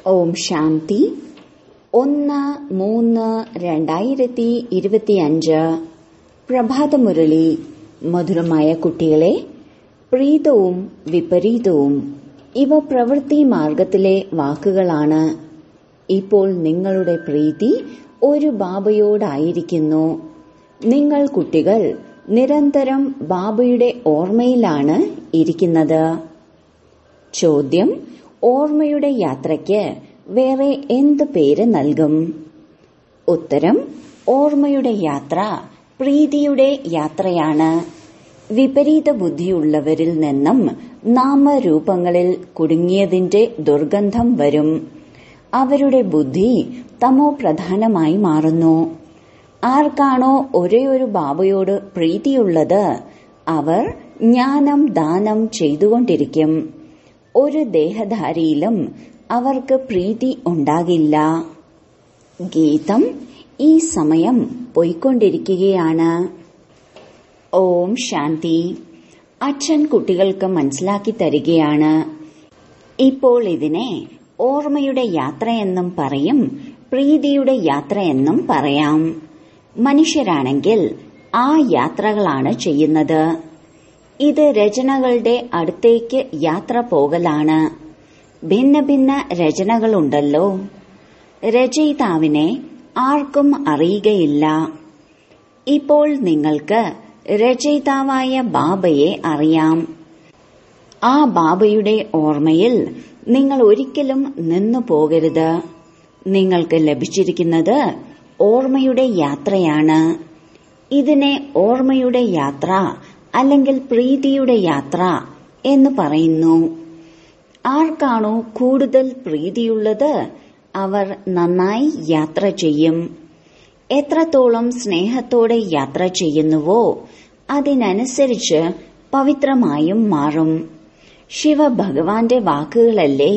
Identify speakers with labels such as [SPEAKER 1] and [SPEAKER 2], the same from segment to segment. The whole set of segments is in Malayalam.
[SPEAKER 1] ഓം ശാന്തി ഒന്ന് മൂന്ന് രണ്ടായിരത്തി ഇരുപത്തിയഞ്ച് പ്രഭാതമുരളി മധുരമായ കുട്ടികളെ പ്രീതവും വിപരീതവും ഇവ പ്രവൃത്തി മാർഗത്തിലെ വാക്കുകളാണ് ഇപ്പോൾ നിങ്ങളുടെ പ്രീതി ഒരു ബാബയോടായിരിക്കുന്നു നിങ്ങൾ കുട്ടികൾ നിരന്തരം ബാബയുടെ ഓർമ്മയിലാണ് ഇരിക്കുന്നത് ചോദ്യം ഓർമ്മയുടെ യാത്രയ്ക്ക് വേറെ എന്ത് പേര് നൽകും ഉത്തരം ഓർമ്മയുടെ യാത്ര പ്രീതിയുടെ യാത്രയാണ് വിപരീത ബുദ്ധിയുള്ളവരിൽ നിന്നും നാമരൂപങ്ങളിൽ കുടുങ്ങിയതിന്റെ ദുർഗന്ധം വരും അവരുടെ ബുദ്ധി തമോ പ്രധാനമായി മാറുന്നു ആർക്കാണോ ഒരേയൊരു ബാബയോട് പ്രീതിയുള്ളത് അവർ ജ്ഞാനം ദാനം ചെയ്തുകൊണ്ടിരിക്കും ഒരു ദേഹധാരിയിലും അവർക്ക് പ്രീതി ഉണ്ടാകില്ല ഗീതം ഈ സമയം പോയിക്കൊണ്ടിരിക്കുകയാണ് ഓം ശാന്തി അച്ഛൻ കുട്ടികൾക്ക് മനസ്സിലാക്കി തരികയാണ് ഇപ്പോൾ ഇതിനെ ഓർമ്മയുടെ യാത്രയെന്നും പറയും പ്രീതിയുടെ യാത്രയെന്നും പറയാം മനുഷ്യരാണെങ്കിൽ ആ യാത്രകളാണ് ചെയ്യുന്നത് ഇത് രചനകളുടെ അടുത്തേക്ക് യാത്ര പോകലാണ് ഭിന്ന ഭിന്ന രചനകളുണ്ടല്ലോ രചയിതാവിനെ ആർക്കും അറിയുകയില്ല ഇപ്പോൾ നിങ്ങൾക്ക് രചയിതാവായ ബാബയെ അറിയാം ആ ബാബയുടെ ഓർമ്മയിൽ നിങ്ങൾ ഒരിക്കലും നിന്നു പോകരുത് നിങ്ങൾക്ക് ലഭിച്ചിരിക്കുന്നത് ഓർമ്മയുടെ യാത്രയാണ് ഇതിനെ ഓർമ്മയുടെ യാത്ര അല്ലെങ്കിൽ പ്രീതിയുടെ യാത്ര എന്ന് പറയുന്നു ആർക്കാണോ കൂടുതൽ പ്രീതിയുള്ളത് അവർ നന്നായി യാത്ര ചെയ്യും എത്രത്തോളം സ്നേഹത്തോടെ യാത്ര ചെയ്യുന്നുവോ അതിനനുസരിച്ച് പവിത്രമായും മാറും ശിവഭഗവാന്റെ വാക്കുകളല്ലേ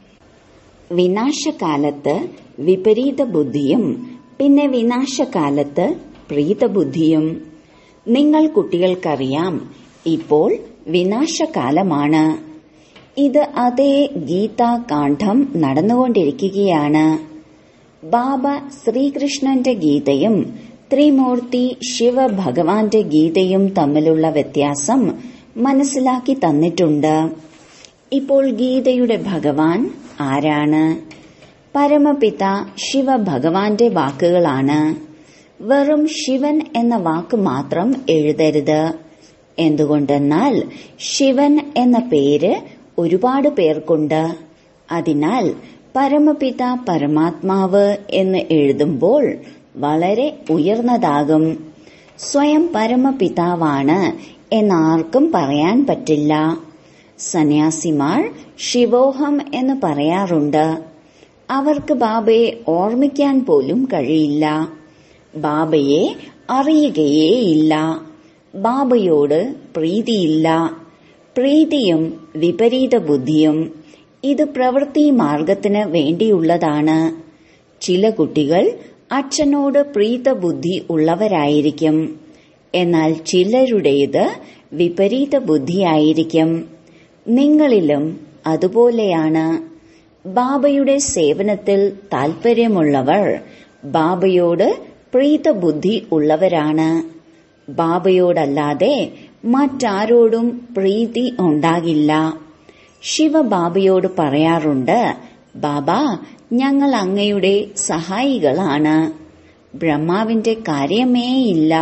[SPEAKER 1] വിനാശകാലത്ത് വിപരീത ബുദ്ധിയും പിന്നെ വിനാശകാലത്ത് പ്രീതബുദ്ധിയും നിങ്ങൾ കുട്ടികൾക്കറിയാം ഇപ്പോൾ വിനാശകാലമാണ് ഇത് അതേ ഗീതാകാന്ഡം നടന്നുകൊണ്ടിരിക്കുകയാണ് ബാബ ശ്രീകൃഷ്ണന്റെ ഗീതയും ത്രിമൂർത്തി ശിവഭഗവാന്റെ ഗീതയും തമ്മിലുള്ള വ്യത്യാസം മനസ്സിലാക്കി തന്നിട്ടുണ്ട് ഇപ്പോൾ ഗീതയുടെ ഭഗവാൻ ആരാണ് പരമപിത ശിവഭഗവാന്റെ വാക്കുകളാണ് വെറും ശിവൻ എന്ന വാക്ക് മാത്രം എഴുതരുത് എന്തുകൊണ്ടെന്നാൽ ശിവൻ എന്ന പേര് ഒരുപാട് പേർക്കുണ്ട് അതിനാൽ പരമപിത പരമാത്മാവ് എന്ന് എഴുതുമ്പോൾ വളരെ ഉയർന്നതാകും സ്വയം പരമപിതാവാണ് എന്നാർക്കും പറയാൻ പറ്റില്ല സന്യാസിമാർ ശിവോഹം എന്ന് പറയാറുണ്ട് അവർക്ക് ബാബയെ ഓർമ്മിക്കാൻ പോലും കഴിയില്ല ബാബയെ അറിയുകയേയില്ല ബാബയോട് പ്രീതിയില്ല പ്രീതിയും വിപരീത ബുദ്ധിയും ഇത് പ്രവൃത്തി മാർഗത്തിന് വേണ്ടിയുള്ളതാണ് ചില കുട്ടികൾ അച്ഛനോട് പ്രീതബുദ്ധി ഉള്ളവരായിരിക്കും എന്നാൽ ചിലരുടേത് വിപരീത ബുദ്ധിയായിരിക്കും നിങ്ങളിലും അതുപോലെയാണ് ബാബയുടെ സേവനത്തിൽ താൽപര്യമുള്ളവർ ബാബയോട് പ്രീതബുദ്ധി ഉള്ളവരാണ് ബാബയോടല്ലാതെ മറ്റാരോടും പ്രീതി ഉണ്ടാകില്ല ശിവബാബയോട് പറയാറുണ്ട് ബാബ ഞങ്ങൾ അങ്ങയുടെ സഹായികളാണ് ബ്രഹ്മാവിന്റെ കാര്യമേയില്ല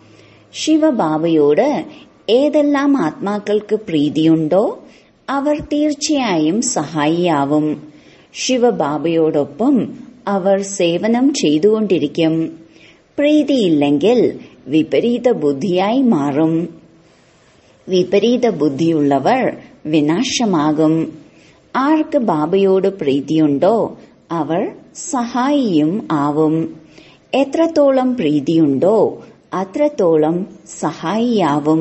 [SPEAKER 1] ശിവബാബയോട് ഏതെല്ലാം ആത്മാക്കൾക്ക് പ്രീതിയുണ്ടോ അവർ തീർച്ചയായും സഹായിയാവും ശിവബാബയോടൊപ്പം അവർ സേവനം ചെയ്തുകൊണ്ടിരിക്കും പ്രീതിയില്ലെങ്കിൽ വിപരീത ബുദ്ധിയായി മാറും വിപരീത ബുദ്ധിയുള്ളവർ വിനാശമാകും ആർക്ക് ബാബയോട് പ്രീതിയുണ്ടോ അവർ സഹായിയും ആവും എത്രത്തോളം പ്രീതിയുണ്ടോ അത്രത്തോളം സഹായിയാവും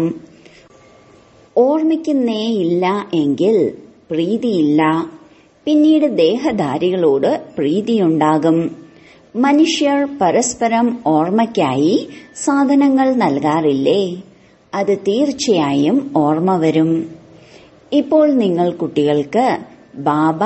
[SPEAKER 1] ഓർമ്മിക്കുന്നേയില്ല എങ്കിൽ പ്രീതിയില്ല പിന്നീട് ദേഹധാരികളോട് പ്രീതിയുണ്ടാകും മനുഷ്യർ പരസ്പരം ഓർമ്മയ്ക്കായി സാധനങ്ങൾ നൽകാറില്ലേ അത് തീർച്ചയായും ഓർമ്മ വരും ഇപ്പോൾ നിങ്ങൾ കുട്ടികൾക്ക് ബാബ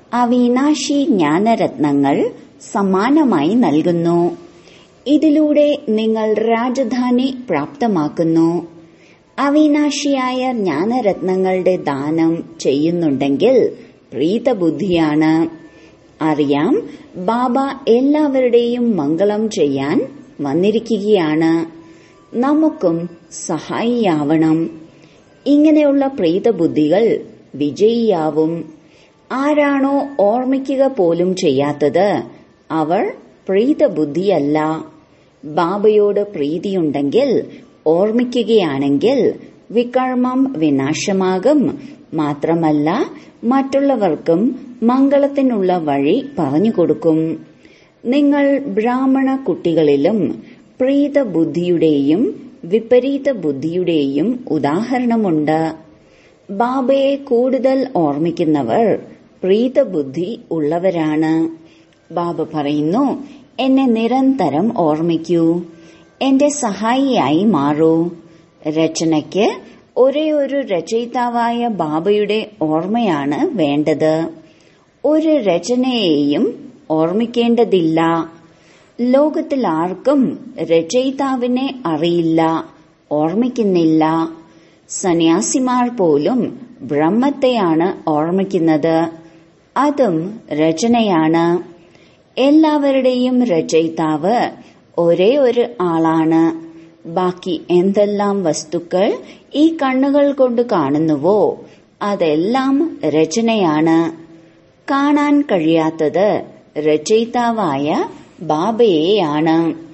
[SPEAKER 1] അവിനാശി ജ്ഞാനരത്നങ്ങൾ സമാനമായി നൽകുന്നു ഇതിലൂടെ നിങ്ങൾ രാജധാനി പ്രാപ്തമാക്കുന്നു അവിനാശിയായ ജ്ഞാനരത്നങ്ങളുടെ ദാനം ചെയ്യുന്നുണ്ടെങ്കിൽ പ്രീതബുദ്ധിയാണ് അറിയാം ബാബ എല്ലാവരുടെയും മംഗളം ചെയ്യാൻ വന്നിരിക്കുകയാണ് നമുക്കും സഹായിയാവണം ഇങ്ങനെയുള്ള പ്രീതബുദ്ധികൾ വിജയിയാവും ആരാണോ ഓർമ്മിക്കുക പോലും ചെയ്യാത്തത് അവർ പ്രീതബുദ്ധിയല്ല ബാബയോട് പ്രീതിയുണ്ടെങ്കിൽ ഓർമ്മിക്കുകയാണെങ്കിൽ വികർമ്മം വിനാശമാകും മാത്രമല്ല മറ്റുള്ളവർക്കും മംഗളത്തിനുള്ള വഴി പറഞ്ഞുകൊടുക്കും നിങ്ങൾ ബ്രാഹ്മണ കുട്ടികളിലും പ്രീതബുദ്ധിയുടെയും വിപരീത ബുദ്ധിയുടെയും ഉദാഹരണമുണ്ട് ബാബയെ കൂടുതൽ ഓർമ്മിക്കുന്നവർ പ്രീതബുദ്ധി ഉള്ളവരാണ് ബാബ പറയുന്നു എന്നെ നിരന്തരം ഓർമ്മിക്കൂ എന്റെ സഹായിയായി മാറൂ രചനയ്ക്ക് ഒരേ ഒരു രചയിതാവായ ബാബയുടെ ഓർമ്മയാണ് വേണ്ടത് ഒരു രചനയെയും ഓർമ്മിക്കേണ്ടതില്ല ലോകത്തിൽ ആർക്കും രചയിതാവിനെ അറിയില്ല ഓർമ്മിക്കുന്നില്ല സന്യാസിമാർ പോലും ബ്രഹ്മത്തെയാണ് ഓർമ്മിക്കുന്നത് അതും രചനയാണ് എല്ലാവരുടെയും രചയിതാവ് ഒരേ ഒരു ആളാണ് ബാക്കി എന്തെല്ലാം വസ്തുക്കൾ ഈ കണ്ണുകൾ കൊണ്ട് കാണുന്നുവോ അതെല്ലാം രചനയാണ് കാണാൻ കഴിയാത്തത് രചയിതാവായ ബാബയെയാണ്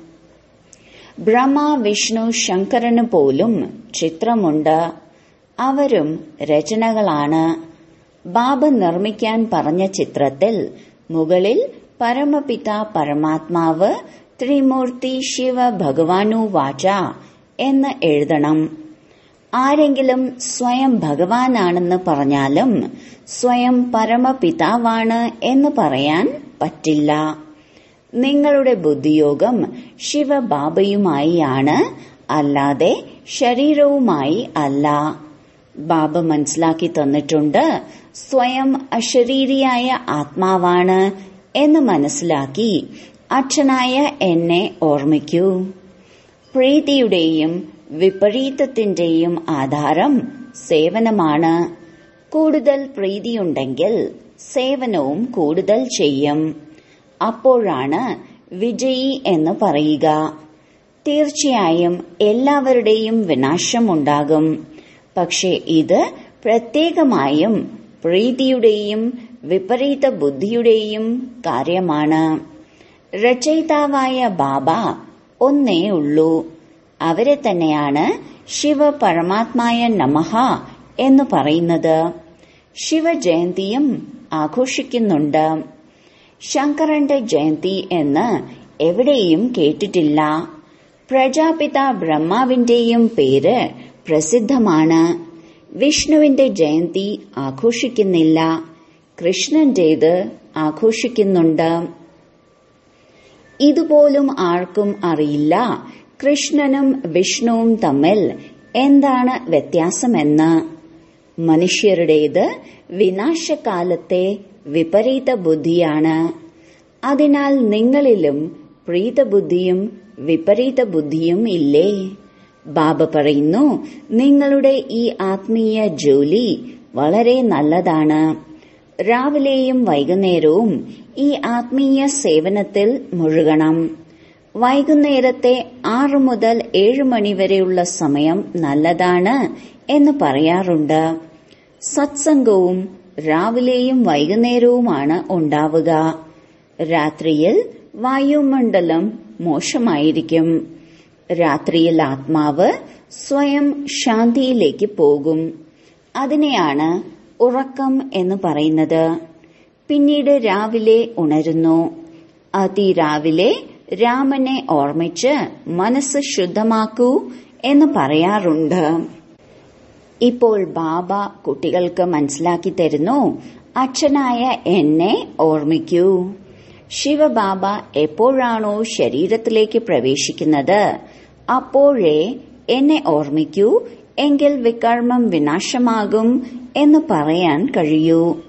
[SPEAKER 1] ബ്രഹ്മ വിഷ്ണു ശങ്കരന് പോലും ചിത്രമുണ്ട് അവരും രചനകളാണ് ബാബ നിർമ്മിക്കാൻ പറഞ്ഞ ചിത്രത്തിൽ മുകളിൽ പരമപിത പരമാത്മാവ് ത്രിമൂർത്തി ശിവ ഭഗവാനു വാച എന്ന് എഴുതണം ആരെങ്കിലും സ്വയം ഭഗവാനാണെന്ന് പറഞ്ഞാലും സ്വയം പരമപിതാവാണ് എന്ന് പറയാൻ പറ്റില്ല നിങ്ങളുടെ ബുദ്ധിയോഗം ശിവബാബയുമായി ആണ് അല്ലാതെ ശരീരവുമായി അല്ല ബാബ മനസ്സിലാക്കി തന്നിട്ടുണ്ട് സ്വയം അശരീരിയായ ആത്മാവാണ് എന്ന് മനസ്സിലാക്കി അച്ഛനായ എന്നെ ഓർമ്മിക്കൂ പ്രീതിയുടെയും വിപരീതത്തിന്റെയും ആധാരം സേവനമാണ് കൂടുതൽ പ്രീതിയുണ്ടെങ്കിൽ സേവനവും കൂടുതൽ ചെയ്യും അപ്പോഴാണ് വിജയി എന്ന് പറയുക തീർച്ചയായും എല്ലാവരുടെയും വിനാശമുണ്ടാകും പക്ഷെ ഇത് പ്രത്യേകമായും പ്രീതിയുടെയും വിപരീത ബുദ്ധിയുടെയും കാര്യമാണ് രചയിതാവായ ബാബ ഒന്നേ ഉള്ളൂ അവരെ തന്നെയാണ് ശിവ പരമാത്മായ നമഹ എന്ന് പറയുന്നത് ശിവജയന്തിയും ആഘോഷിക്കുന്നുണ്ട് ശങ്കരന്റെ ജയന്തി എന്ന് എവിടെയും കേട്ടിട്ടില്ല പ്രജാപിത ബ്രഹ്മാവിന്റെയും പേര് പ്രസിദ്ധമാണ് വിഷ്ണുവിന്റെ ജയന്തി ആഘോഷിക്കുന്നില്ല കൃഷ്ണന്റേത് ആഘോഷിക്കുന്നുണ്ട് ഇതുപോലും ആർക്കും അറിയില്ല കൃഷ്ണനും വിഷ്ണുവും തമ്മിൽ എന്താണ് വ്യത്യാസമെന്ന് മനുഷ്യരുടേത് വിനാശകാലത്തെ വിപരീത ബുദ്ധിയാണ് അതിനാൽ നിങ്ങളിലും പ്രീതബുദ്ധിയും വിപരീത ബുദ്ധിയും ഇല്ലേ ബാബ പറയുന്നു നിങ്ങളുടെ ഈ ആത്മീയ ജോലി വളരെ നല്ലതാണ് രാവിലെയും വൈകുന്നേരവും ഈ ആത്മീയ സേവനത്തിൽ മുഴുകണം വൈകുന്നേരത്തെ ആറു മുതൽ ഏഴ് മണിവരെയുള്ള സമയം നല്ലതാണ് എന്ന് പറയാറുണ്ട് സത്സംഗവും രാവിലെയും വൈകുന്നേരവുമാണ് ഉണ്ടാവുക രാത്രിയിൽ വായുമണ്ഡലം മോശമായിരിക്കും രാത്രിയിൽ ആത്മാവ് സ്വയം ശാന്തിയിലേക്ക് പോകും അതിനെയാണ് ഉറക്കം എന്ന് പറയുന്നത് പിന്നീട് രാവിലെ ഉണരുന്നു അതിരാവിലെ രാമനെ ഓർമ്മിച്ച് മനസ്സ് ശുദ്ധമാക്കൂ എന്ന് പറയാറുണ്ട് ഇപ്പോൾ ബാബ കുട്ടികൾക്ക് മനസ്സിലാക്കി തരുന്നു അച്ഛനായ എന്നെ ഓർമ്മിക്കൂ ശിവബാബ എപ്പോഴാണോ ശരീരത്തിലേക്ക് പ്രവേശിക്കുന്നത് അപ്പോഴേ എന്നെ ഓർമ്മിക്കൂ എങ്കിൽ വികർമ്മം വിനാശമാകും എന്ന് പറയാൻ കഴിയൂ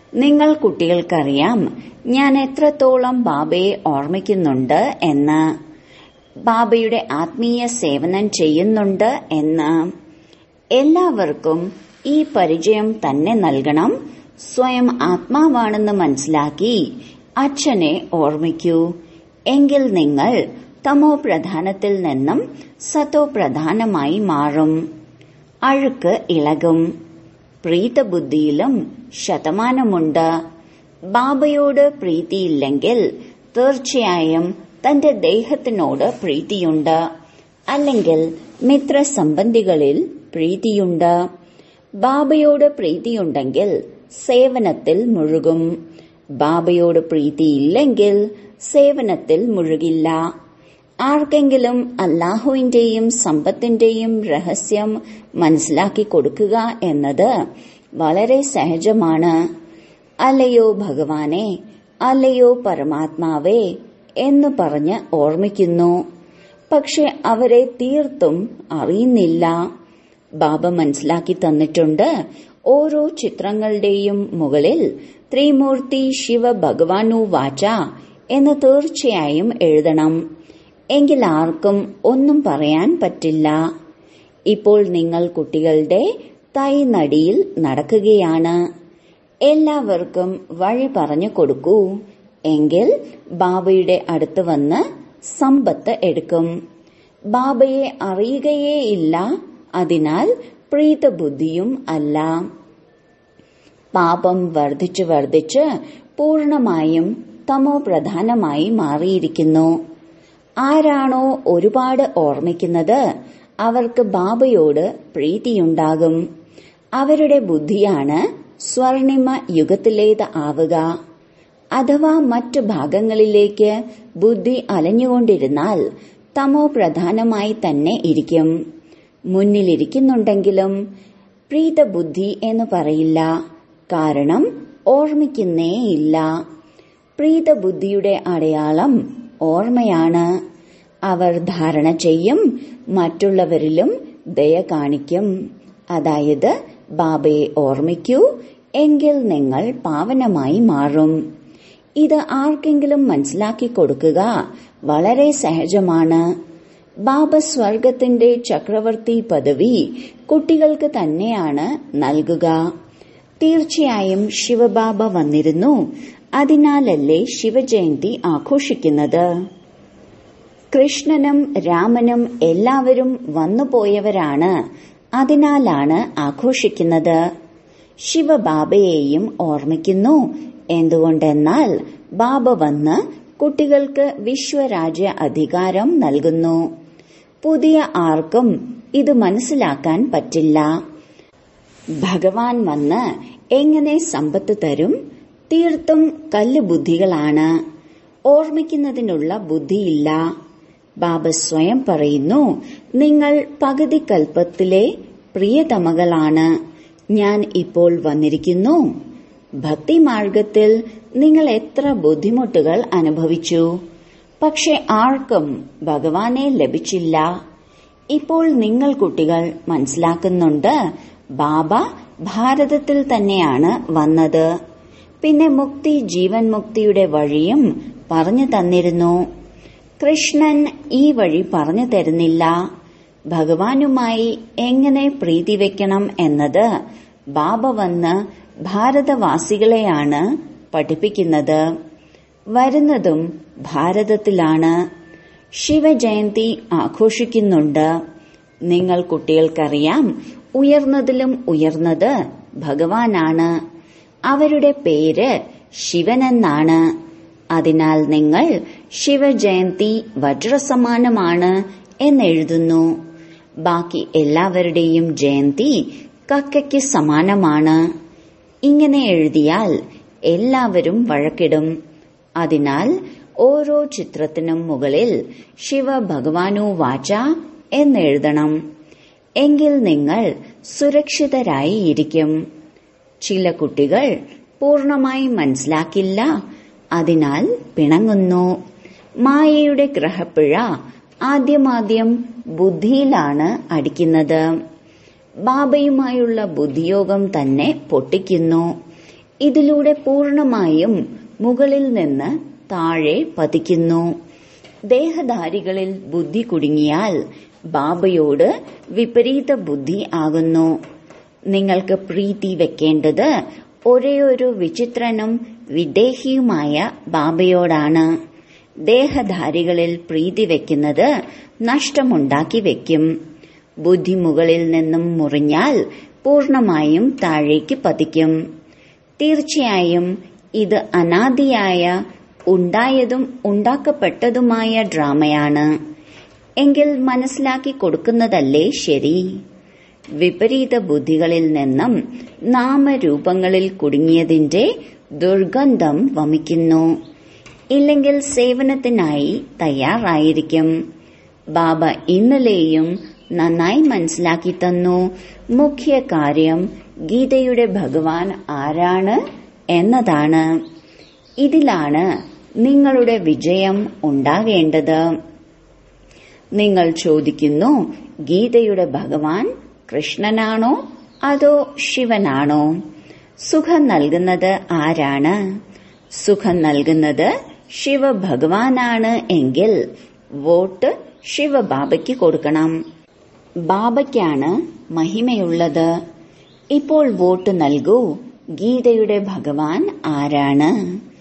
[SPEAKER 1] നിങ്ങൾ കുട്ടികൾക്കറിയാം ഞാൻ എത്രത്തോളം ബാബയെ ഓർമ്മിക്കുന്നുണ്ട് എന്ന് ബാബയുടെ ആത്മീയ സേവനം ചെയ്യുന്നുണ്ട് എന്ന് എല്ലാവർക്കും ഈ പരിചയം തന്നെ നൽകണം സ്വയം ആത്മാവാണെന്ന് മനസ്സിലാക്കി അച്ഛനെ ഓർമ്മിക്കൂ എങ്കിൽ നിങ്ങൾ തമോ പ്രധാനത്തിൽ നിന്നും സതോ പ്രധാനമായി മാറും അഴുക്ക് ഇളകും പ്രീതബുദ്ധിയിലും ശതമാനമുണ്ട് ബാബയോട് പ്രീതിയില്ലെങ്കിൽ തീർച്ചയായും തന്റെ ദേഹത്തിനോട് പ്രീതിയുണ്ട് അല്ലെങ്കിൽ മിത്രസംബന്ധികളിൽ പ്രീതിയുണ്ട് ബാബയോട് പ്രീതിയുണ്ടെങ്കിൽ സേവനത്തിൽ മുഴുകും ബാബയോട് പ്രീതിയില്ലെങ്കിൽ സേവനത്തിൽ മുഴുകില്ല ആർക്കെങ്കിലും അല്ലാഹുവിന്റെയും സമ്പത്തിന്റെയും രഹസ്യം മനസ്സിലാക്കി കൊടുക്കുക എന്നത് വളരെ സഹജമാണ് അല്ലയോ ഭഗവാനെ അല്ലയോ പരമാത്മാവേ എന്ന് പറഞ്ഞ് ഓർമ്മിക്കുന്നു പക്ഷെ അവരെ തീർത്തും അറിയുന്നില്ല ബാബ മനസ്സിലാക്കി തന്നിട്ടുണ്ട് ഓരോ ചിത്രങ്ങളുടെയും മുകളിൽ ത്രിമൂർത്തി ശിവ ഭഗവാനു വാച എന്ന് തീർച്ചയായും എഴുതണം എങ്കിൽ ആർക്കും ഒന്നും പറയാൻ പറ്റില്ല ഇപ്പോൾ നിങ്ങൾ കുട്ടികളുടെ തൈനടിയിൽ നടക്കുകയാണ് എല്ലാവർക്കും വഴി പറഞ്ഞു കൊടുക്കൂ എങ്കിൽ ബാബയുടെ അടുത്ത് വന്ന് സമ്പത്ത് എടുക്കും ബാബയെ അറിയുകയേയില്ല അതിനാൽ പ്രീതബുദ്ധിയും അല്ല പാപം വർദ്ധിച്ചു വർദ്ധിച്ച് പൂർണമായും തമോ പ്രധാനമായി മാറിയിരിക്കുന്നു ആരാണോ ഒരുപാട് ഓർമ്മിക്കുന്നത് അവർക്ക് ബാബയോട് പ്രീതിയുണ്ടാകും അവരുടെ ബുദ്ധിയാണ് സ്വർണിമ യുഗത്തിലേത് ആവുക അഥവാ മറ്റു ഭാഗങ്ങളിലേക്ക് ബുദ്ധി അലഞ്ഞുകൊണ്ടിരുന്നാൽ തമോ പ്രധാനമായി തന്നെ ഇരിക്കും മുന്നിലിരിക്കുന്നുണ്ടെങ്കിലും പ്രീതബുദ്ധി എന്ന് പറയില്ല കാരണം ഓർമ്മിക്കുന്നേയില്ല പ്രീതബുദ്ധിയുടെ അടയാളം ഓർമ്മയാണ് അവർ ധാരണ ചെയ്യും മറ്റുള്ളവരിലും ദയ കാണിക്കും അതായത് ബാബയെ ഓർമ്മിക്കൂ എങ്കിൽ നിങ്ങൾ പാവനമായി മാറും ഇത് ആർക്കെങ്കിലും മനസ്സിലാക്കി കൊടുക്കുക വളരെ സഹജമാണ് ബാബ സ്വർഗത്തിന്റെ ചക്രവർത്തി പദവി കുട്ടികൾക്ക് തന്നെയാണ് നൽകുക തീർച്ചയായും ശിവബാബ വന്നിരുന്നു അതിനാലല്ലേ ശിവജയന്തി ആഘോഷിക്കുന്നത് കൃഷ്ണനും രാമനും എല്ലാവരും വന്നുപോയവരാണ് അതിനാലാണ് ആഘോഷിക്കുന്നത് ശിവബാബയെയും ഓർമ്മിക്കുന്നു എന്തുകൊണ്ടെന്നാൽ ബാബ വന്ന് കുട്ടികൾക്ക് വിശ്വരാജ്യ അധികാരം നൽകുന്നു പുതിയ ആർക്കും ഇത് മനസ്സിലാക്കാൻ പറ്റില്ല ഭഗവാൻ വന്ന് എങ്ങനെ സമ്പത്ത് തരും തീർത്തും കല്ല് ബുദ്ധികളാണ് ഓർമ്മിക്കുന്നതിനുള്ള ബുദ്ധിയില്ല ബാബ സ്വയം പറയുന്നു നിങ്ങൾ പകുതി കൽപ്പത്തിലെ പ്രിയതമകളാണ് ഞാൻ ഇപ്പോൾ വന്നിരിക്കുന്നു ഭക്തിമാർഗത്തിൽ നിങ്ങൾ എത്ര ബുദ്ധിമുട്ടുകൾ അനുഭവിച്ചു പക്ഷെ ആർക്കും ഭഗവാനെ ലഭിച്ചില്ല ഇപ്പോൾ നിങ്ങൾ കുട്ടികൾ മനസ്സിലാക്കുന്നുണ്ട് ബാബ ഭാരതത്തിൽ തന്നെയാണ് വന്നത് പിന്നെ മുക്തി ജീവൻ മുക്തിയുടെ വഴിയും പറഞ്ഞു തന്നിരുന്നു കൃഷ്ണൻ ഈ വഴി പറഞ്ഞു തരുന്നില്ല ഭഗവാനുമായി എങ്ങനെ പ്രീതി വെക്കണം എന്നത് ബാബ വന്ന് ഭാരതവാസികളെയാണ് പഠിപ്പിക്കുന്നത് വരുന്നതും ഭാരതത്തിലാണ് ശിവജയന്തി ആഘോഷിക്കുന്നുണ്ട് നിങ്ങൾ കുട്ടികൾക്കറിയാം ഉയർന്നതിലും ഉയർന്നത് ഭഗവാനാണ് അവരുടെ പേര് ശിവനെന്നാണ് അതിനാൽ നിങ്ങൾ ശിവജയന്തി വജ്രസമാനമാണ് എന്നെഴുതുന്നു ബാക്കി എല്ലാവരുടെയും ജയന്തി കക്കയ്ക്ക് സമാനമാണ് ഇങ്ങനെ എഴുതിയാൽ എല്ലാവരും വഴക്കിടും അതിനാൽ ഓരോ ചിത്രത്തിനും മുകളിൽ ശിവ ഭഗവാനു വാച എന്നെഴുതണം എങ്കിൽ നിങ്ങൾ സുരക്ഷിതരായി ഇരിക്കും ചില കുട്ടികൾ പൂർണമായി മനസ്സിലാക്കില്ല അതിനാൽ പിണങ്ങുന്നു മായയുടെ ഗ്രഹപ്പിഴ ആദ്യമാദ്യം ബുദ്ധിയിലാണ് അടിക്കുന്നത് ബാബയുമായുള്ള ബുദ്ധിയോഗം തന്നെ പൊട്ടിക്കുന്നു ഇതിലൂടെ പൂർണമായും മുകളിൽ നിന്ന് താഴെ പതിക്കുന്നു ദേഹധാരികളിൽ ബുദ്ധി കുടുങ്ങിയാൽ ബാബയോട് വിപരീത ബുദ്ധി ആകുന്നു നിങ്ങൾക്ക് പ്രീതി വെക്കേണ്ടത് ഒരേയൊരു വിചിത്രനും വിദേഹിയുമായ ബാബയോടാണ് ദേഹധാരികളിൽ പ്രീതി വെക്കുന്നത് നഷ്ടമുണ്ടാക്കി വെക്കും ബുദ്ധി മുകളിൽ നിന്നും മുറിഞ്ഞാൽ പൂർണമായും താഴേക്ക് പതിക്കും തീർച്ചയായും ഇത് അനാദിയായ ഉണ്ടായതും ഉണ്ടാക്കപ്പെട്ടതുമായ ഡ്രാമയാണ് എങ്കിൽ മനസ്സിലാക്കി കൊടുക്കുന്നതല്ലേ ശരി വിപരീത ബുദ്ധികളിൽ നിന്നും നാമരൂപങ്ങളിൽ കുടുങ്ങിയതിന്റെ ദുർഗന്ധം വമിക്കുന്നു ഇല്ലെങ്കിൽ സേവനത്തിനായി തയ്യാറായിരിക്കും ബാബ ഇന്നലെയും നന്നായി മനസ്സിലാക്കി തന്നു മുഖ്യ കാര്യം ഗീതയുടെ ഭഗവാൻ ആരാണ് എന്നതാണ് ഇതിലാണ് നിങ്ങളുടെ വിജയം ഉണ്ടാകേണ്ടത് നിങ്ങൾ ചോദിക്കുന്നു ഗീതയുടെ ഭഗവാൻ കൃഷ്ണനാണോ അതോ ശിവനാണോ സുഖം നൽകുന്നത് ആരാണ് സുഖം നൽകുന്നത് ശിവഭഗവാനാണ് എങ്കിൽ വോട്ട് ശിവബാബയ്ക്ക് കൊടുക്കണം ബാബയ്ക്കാണ് മഹിമയുള്ളത് ഇപ്പോൾ വോട്ട് നൽകൂ ഗീതയുടെ ഭഗവാൻ ആരാണ്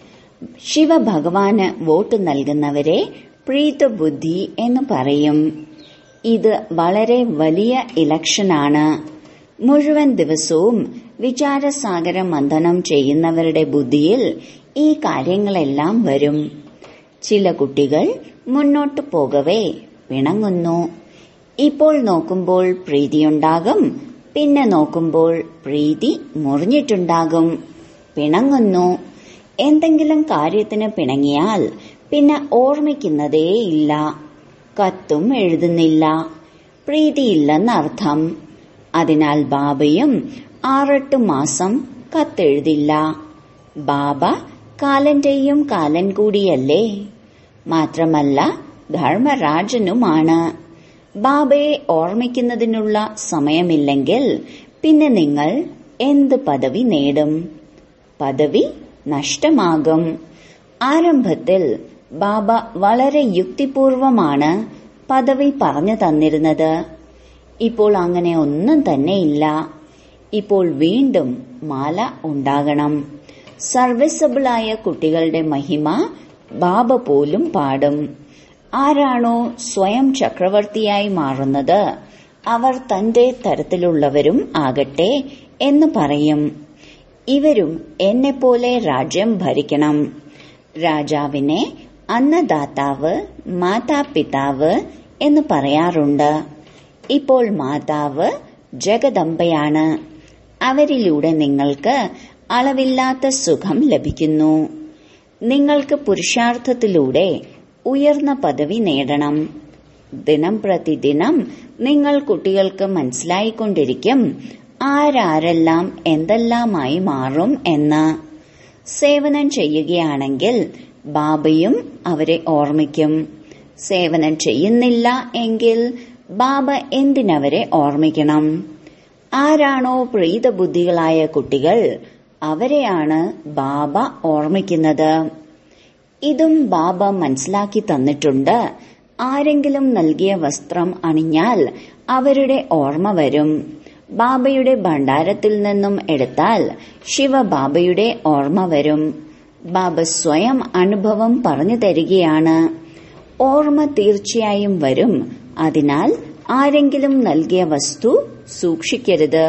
[SPEAKER 1] ശിവഭഗവാന് വോട്ട് നൽകുന്നവരെ പ്രീതബുദ്ധി എന്ന് പറയും ഇത് വളരെ വലിയ ഇലക്ഷനാണ് മുഴുവൻ ദിവസവും വിചാരസാഗര മന്ഥനം ചെയ്യുന്നവരുടെ ബുദ്ധിയിൽ ഈ കാര്യങ്ങളെല്ലാം വരും ചില കുട്ടികൾ മുന്നോട്ടു പോകവേ പിണങ്ങുന്നു ഇപ്പോൾ നോക്കുമ്പോൾ പ്രീതിയുണ്ടാകും പിന്നെ നോക്കുമ്പോൾ പ്രീതി മുറിഞ്ഞിട്ടുണ്ടാകും പിണങ്ങുന്നു എന്തെങ്കിലും കാര്യത്തിന് പിണങ്ങിയാൽ പിന്നെ ഓർമ്മിക്കുന്നതേയില്ല കത്തും എഴുതുന്നില്ല പ്രീതിയില്ലെന്നർത്ഥം അതിനാൽ ബാബയും ആറെട്ട് മാസം കത്തെഴുതില്ല ബാബ കാലന്റെയും കാലൻ കൂടിയല്ലേ മാത്രമല്ല ധർമ്മരാജനുമാണ് ബാബയെ ഓർമ്മിക്കുന്നതിനുള്ള സമയമില്ലെങ്കിൽ പിന്നെ നിങ്ങൾ എന്ത് പദവി നേടും പദവി നഷ്ടമാകും ആരംഭത്തിൽ ബാബ വളരെ യുക്തിപൂർവമാണ് പദവി പറഞ്ഞു തന്നിരുന്നത് ഇപ്പോൾ അങ്ങനെ ഒന്നും തന്നെയില്ല ഇപ്പോൾ വീണ്ടും മാല ഉണ്ടാകണം സർവീസബിളായ കുട്ടികളുടെ മഹിമ ബാബ പോലും പാടും ആരാണോ സ്വയം ചക്രവർത്തിയായി മാറുന്നത് അവർ തന്റെ തരത്തിലുള്ളവരും ആകട്ടെ എന്ന് പറയും ഇവരും എന്നെപ്പോലെ രാജ്യം ഭരിക്കണം രാജാവിനെ അന്നദാതാവ് മാതാപിതാവ് എന്ന് പറയാറുണ്ട് ഇപ്പോൾ മാതാവ് ജഗദമ്പയാണ് അവരിലൂടെ നിങ്ങൾക്ക് അളവില്ലാത്ത സുഖം ലഭിക്കുന്നു നിങ്ങൾക്ക് പുരുഷാർത്ഥത്തിലൂടെ ഉയർന്ന പദവി നേടണം ദിനം പ്രതിദിനം നിങ്ങൾ കുട്ടികൾക്ക് മനസ്സിലായിക്കൊണ്ടിരിക്കും ആരാരെല്ലാം എന്തെല്ലാമായി മാറും എന്ന് സേവനം ചെയ്യുകയാണെങ്കിൽ ബാബയും അവരെ ഓർമ്മിക്കും സേവനം ചെയ്യുന്നില്ല എങ്കിൽ ബാബ എന്തിനവരെ ഓർമ്മിക്കണം ആരാണോ പ്രീതബുദ്ധികളായ കുട്ടികൾ അവരെയാണ് ബാബ ഓർമ്മിക്കുന്നത് ഇതും ബാബ മനസ്സിലാക്കി തന്നിട്ടുണ്ട് ആരെങ്കിലും നൽകിയ വസ്ത്രം അണിഞ്ഞാൽ അവരുടെ ഓർമ്മ വരും ബാബയുടെ ഭണ്ഡാരത്തിൽ നിന്നും എടുത്താൽ ശിവബാബയുടെ ഓർമ്മ വരും ബാബ സ്വയം അനുഭവം പറഞ്ഞു തരികയാണ് ഓർമ്മ തീർച്ചയായും വരും അതിനാൽ ആരെങ്കിലും നൽകിയ വസ്തു സൂക്ഷിക്കരുത്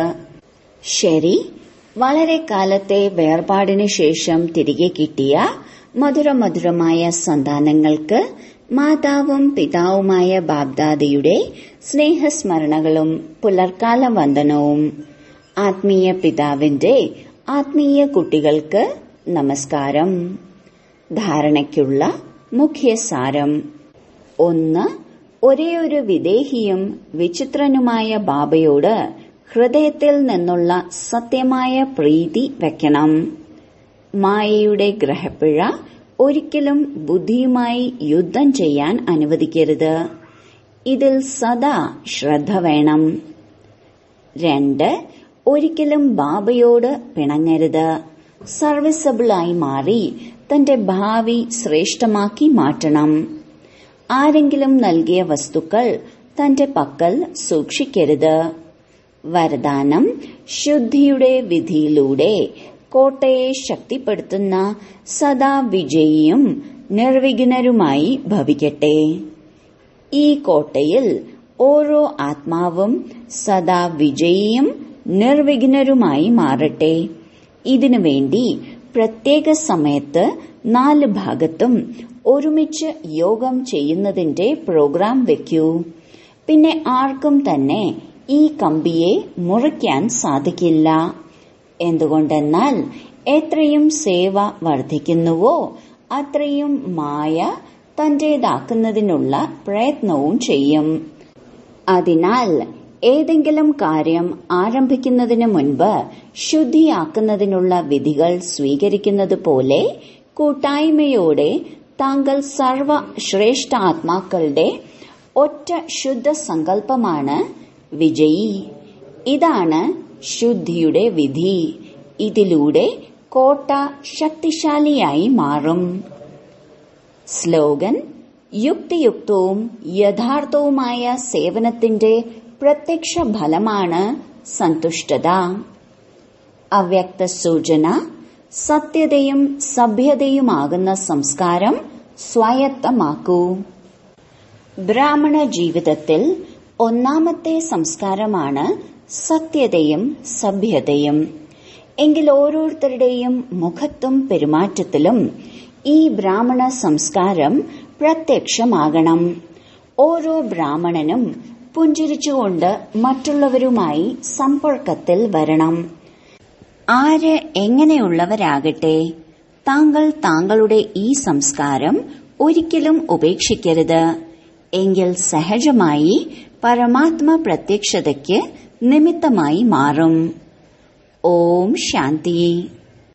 [SPEAKER 1] ശരി വളരെ കാലത്തെ വേർപാടിനു ശേഷം തിരികെ കിട്ടിയ മധുരമധുരമായ സന്താനങ്ങൾക്ക് മാതാവും പിതാവുമായ ബാബ്ദാദയുടെ സ്നേഹസ്മരണകളും പുലർക്കാല വന്ദനവും ആത്മീയ പിതാവിന്റെ ആത്മീയ കുട്ടികൾക്ക് നമസ്കാരം ധാരണയ്ക്കുള്ള മുഖ്യസാരം ഒന്ന് ഒരേയൊരു വിദേഹിയും വിചിത്രനുമായ ബാബയോട് ഹൃദയത്തിൽ നിന്നുള്ള സത്യമായ പ്രീതി വെക്കണം മായയുടെ ഗ്രഹപ്പിഴ ഒരിക്കലും ബുദ്ധിയുമായി യുദ്ധം ചെയ്യാൻ അനുവദിക്കരുത് ഇതിൽ സദാ ശ്രദ്ധ വേണം രണ്ട് ഒരിക്കലും ബാബയോട് പിണങ്ങരുത് സർവീസബിളായി മാറി തന്റെ ഭാവി ശ്രേഷ്ഠമാക്കി മാറ്റണം ആരെങ്കിലും നൽകിയ വസ്തുക്കൾ തന്റെ പക്കൽ സൂക്ഷിക്കരുത് വരദാനം ശുദ്ധിയുടെ വിധിയിലൂടെ കോട്ടയെ ശക്തിപ്പെടുത്തുന്ന സദാ വിജയിയും നിർവിഘ്നരുമായി ഭവിക്കട്ടെ ഈ കോട്ടയിൽ ഓരോ ആത്മാവും സദാ വിജയിയും നിർവിഘ്നരുമായി മാറട്ടെ ഇതിനു വേണ്ടി പ്രത്യേക സമയത്ത് നാല് ഭാഗത്തും ഒരുമിച്ച് യോഗം ചെയ്യുന്നതിന്റെ പ്രോഗ്രാം വെക്കൂ പിന്നെ ആർക്കും തന്നെ ഈ കമ്പിയെ മുറിക്കാൻ സാധിക്കില്ല എന്തുകൊണ്ടെന്നാൽ എത്രയും സേവ വർദ്ധിക്കുന്നുവോ അത്രയും മായ തന്റേതാക്കുന്നതിനുള്ള പ്രയത്നവും ചെയ്യും അതിനാൽ ഏതെങ്കിലും കാര്യം ആരംഭിക്കുന്നതിന് മുൻപ് ശുദ്ധിയാക്കുന്നതിനുള്ള വിധികൾ സ്വീകരിക്കുന്നത് പോലെ കൂട്ടായ്മയോടെ താങ്കൾ സർവ ശ്രേഷ്ഠ ആത്മാക്കളുടെ ഒറ്റ ശുദ്ധ സങ്കല്പമാണ് വിജയി ഇതാണ് ശുദ്ധിയുടെ വിധി ഇതിലൂടെ കോട്ട ശക്തിശാലിയായി മാറും സ്ലോഗൻ യുക്തിയുക്തവും യഥാർത്ഥവുമായ സേവനത്തിന്റെ പ്രത്യക്ഷ ഫലമാണ് സന്തുഷ്ടത അവ്യക്ത സൂചന സത്യതയും സഭ്യതയുമാകുന്ന സംസ്കാരം സ്വായത്തമാക്കൂ ബ്രാഹ്മണ ജീവിതത്തിൽ ഒന്നാമത്തെ സംസ്കാരമാണ് സത്യതയും സഭ്യതയും എങ്കിൽ ഓരോരുത്തരുടെയും മുഖത്തും പെരുമാറ്റത്തിലും ഈ ബ്രാഹ്മണ സംസ്കാരം പ്രത്യക്ഷമാകണം ഓരോ ബ്രാഹ്മണനും പുഞ്ചിരിച്ചുകൊണ്ട് മറ്റുള്ളവരുമായി സമ്പർക്കത്തിൽ വരണം ആര് എങ്ങനെയുള്ളവരാകട്ടെ താങ്കൾ താങ്കളുടെ ഈ സംസ്കാരം ഒരിക്കലും ഉപേക്ഷിക്കരുത് എങ്കിൽ സഹജമായി പരമാത്മ പ്രത്യക്ഷതയ്ക്ക് നിമിത്തമായി മാറും ഓം ശാന്തി